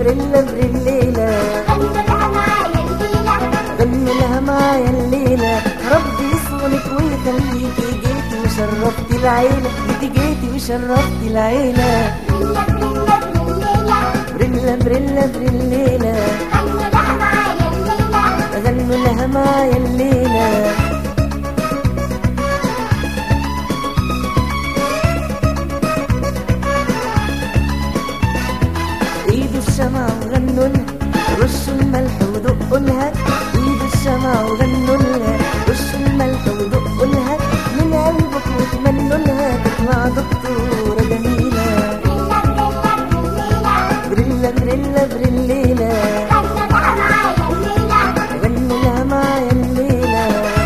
بريلا بريليلة غنوا غنوا لها لها معايا الليلة معايا الليلة ربي يصونك ويخليكي جيتي وشرفتي العيلة جيتي جيتي وشرفتي العيلة بريلا بريلا بريلا بريلا بريليلة غنوا لها معايا الليلة غنوا لها معايا الليلة ايدوا الشمع وغنوا لها رشوا الملح ودقوا لها ايدوا الشمع وغنوا لها رشوا الملح ودقوا لها من قلبك وتمنوا لها تطلع دكتورة جميلة بريلا بريلا بريلا بريلا بريليلة غنوا لها معايا الليلة غنوا لها معايا الليلة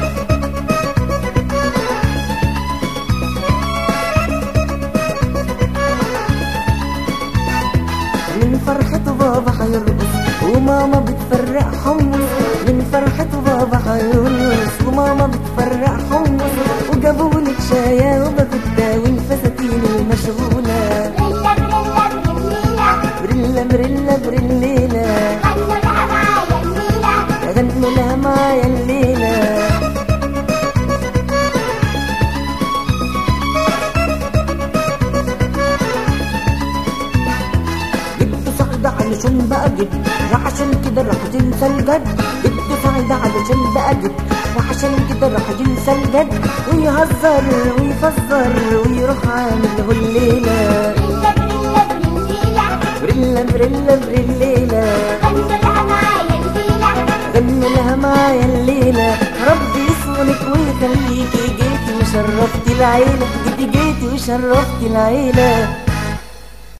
من فرحته بابا هيرقص وماما بتفرق حمص من فرحته بابا هيرقص وماما بتفرق حمص وجابولك شاي وبفتة والفساتين المشغولة بريلا بريلا بريلا بريلا بريليلة غنوا لها معايا الليلة غنوا لها معايا الليلة جبت سعد علشان بقى جد وعشان كده راح تنسى الجد جبت سعد علشان بقى جد وعشان كده راح تنسى الجد ويهزر ويفزر ويروح عامل له الليلة بريلا بريلا بريلا بريلا بريلا بريليلة غنوا غنوا لها لها معايا الليلة معايا الليلة ربي يصونك ويخليكي جيتي وشرفتي العيلة جيتي جيتي وشرفتي العيلة